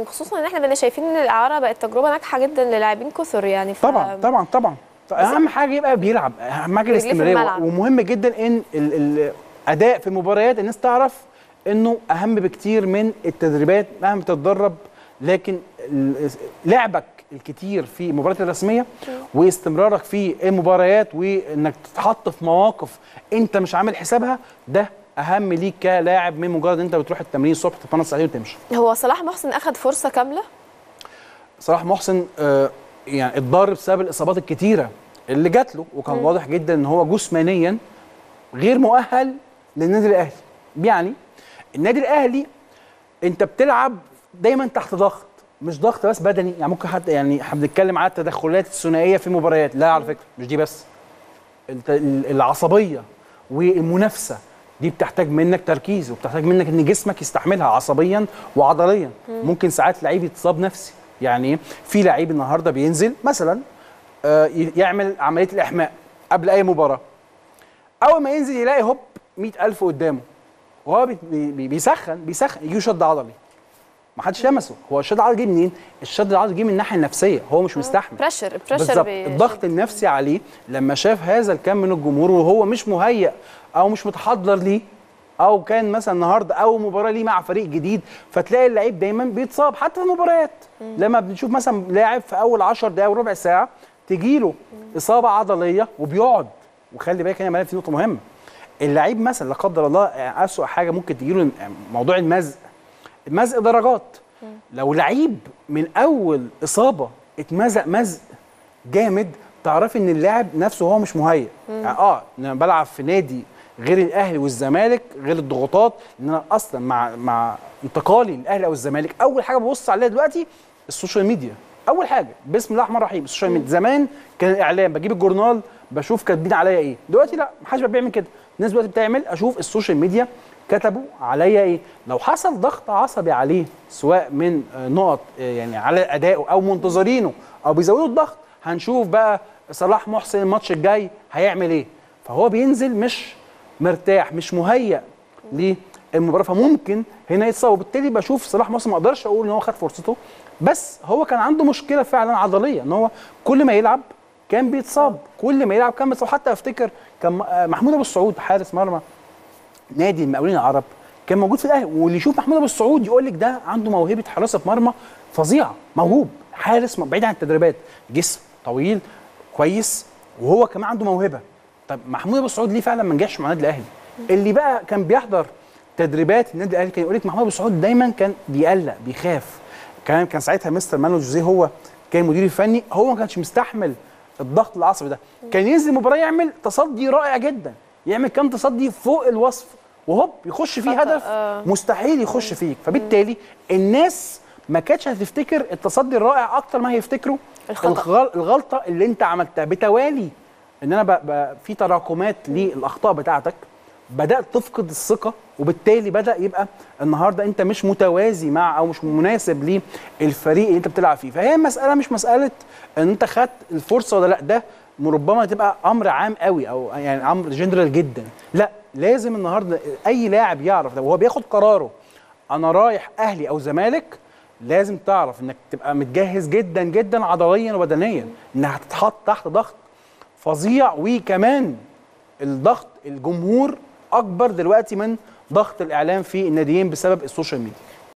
خصوصا ان احنا بقينا شايفين ان الاعاره بقت تجربه ناجحه جدا للاعبين كثر يعني ف... طبعا طبعا طبعا اهم حاجه يبقى بيلعب اهم حاجه رجليه في الاستمراريه الملعب. ومهم جدا ان ال- الاداء في المباريات الناس تعرف انه اهم بكتير من التدريبات مهما تتدرب لكن ال- لعبك الكتير في المباريات الرسميه واستمرارك في المباريات وانك تتحط في مواقف انت مش عامل حسابها ده اهم ليك كلاعب من مجرد انت بتروح التمرين الصبح تتفنن ساعتين وتمشي هو صلاح محسن اخذ فرصه كامله صلاح محسن آه، يعني اتضر بسبب الاصابات الكتيره اللي جات له وكان واضح جدا ان هو جسمانيا غير مؤهل للنادي الاهلي يعني النادي الاهلي انت بتلعب دايما تحت ضغط مش ضغط بس بدني يعني ممكن حتى يعني احنا بنتكلم على التدخلات الثنائيه في مباريات لا على فكره مش دي بس الت- ال- العصبيه والمنافسه دي بتحتاج منك تركيز وبتحتاج منك ان جسمك يستحملها عصبيا وعضليا ممكن ساعات لعيب يتصاب نفسي يعني إيه؟ في لعيب النهارده بينزل مثلا آه، ي- يعمل عمليه الاحماء قبل اي مباراه اول ما ينزل يلاقي هوب 100000 قدامه وهو بي- بي- بيسخن بيسخن يجي شد عضلي ما حدش لمسه هو الشد العضلي جه منين الشد العضلي جه من الناحيه النفسيه هو مش مستحمل بريشر بريشر بالظبط الضغط النفسي عليه لما شاف هذا الكم من الجمهور وهو مش مهيأ او مش متحضر ليه او كان مثلا النهارده اول مباراه ليه مع فريق جديد فتلاقي اللعيب دايما بيتصاب حتى في المباريات لما بنشوف مثلا لاعب في اول 10 دقائق وربع ساعه تجيله اصابه عضليه وبيقعد وخلي بالك هنا يا مالك في نقطه مهمه اللعيب مثلا لا قدر الله يعني اسوء حاجه ممكن تجيله موضوع المزق المزق درجات لو لعيب من اول اصابه اتمزق مزق جامد تعرفي ان اللاعب نفسه هو مش مهيئ يعني اه إن انا بلعب في نادي غير الاهلي والزمالك غير الضغوطات ان انا اصلا مع مع انتقالي للاهلي او الزمالك اول حاجه ببص عليها دلوقتي السوشيال ميديا اول حاجه بسم الله الرحمن الرحيم السوشيال ميديا زمان كان الاعلام بجيب الجورنال بشوف كاتبين عليا ايه دلوقتي لا محدش بقى بيعمل كده الناس دلوقتي بتعمل اشوف السوشيال ميديا كتبوا عليا ايه لو حصل ضغط عصبي عليه سواء من آه، نقط آه، يعني على ادائه او منتظرينه او بيزودوا الضغط هنشوف بقى صلاح محسن الماتش الجاي هيعمل ايه فهو بينزل مش مرتاح مش مهيأ للمباراه فممكن هنا يتصاب وبالتالي بشوف صلاح محسن ما اقدرش اقول ان هو خد فرصته بس هو كان عنده مشكله فعلا عضليه ان هو كل ما يلعب كان بيتصاب كل ما يلعب كان بيتصاب حتى افتكر كان آه، محمود ابو السعود حارس مرمى نادي المقاولين العرب كان موجود في الاهلي واللي يشوف محمود ابو السعود يقول لك ده عنده موهبه حراسه مرمى فظيعه موهوب حارس م- بعيد عن التدريبات جسم طويل كويس وهو كمان عنده موهبه طب محمود ابو السعود ليه فعلا ما نجحش مع النادي الاهلي اللي بقى كان بيحضر تدريبات النادي الاهلي كان يقول لك محمود ابو السعود دايما كان بيقلق بيخاف كان كان ساعتها مستر مانو جوزيه هو كان مدير الفني هو ما كانش مستحمل الضغط العصبي ده كان ينزل المباراه يعمل تصدي رائع جدا يعمل كام تصدي فوق الوصف وهوب يخش فيه خطأ، هدف آه. مستحيل يخش فيك فبالتالي الناس ما كانتش هتفتكر التصدي الرائع اكتر ما هيفتكروا الخطأ. الغل... الغلطه اللي انت عملتها بتوالي ان انا ب... ب... في تراكمات للاخطاء بتاعتك بدات تفقد الثقه وبالتالي بدا يبقى النهارده انت مش متوازي مع او مش مناسب للفريق اللي انت بتلعب فيه فهي المساله مش مساله ان انت خدت الفرصه ولا لا ده ربما تبقى امر عام قوي او يعني امر جنرال جدا لا لازم النهارده اي لاعب يعرف لو هو بياخد قراره انا رايح اهلي او زمالك لازم تعرف انك تبقى متجهز جدا جدا عضليا وبدنيا انك هتتحط تحت ضغط فظيع وكمان الضغط الجمهور اكبر دلوقتي من ضغط الاعلام في الناديين بسبب السوشيال ميديا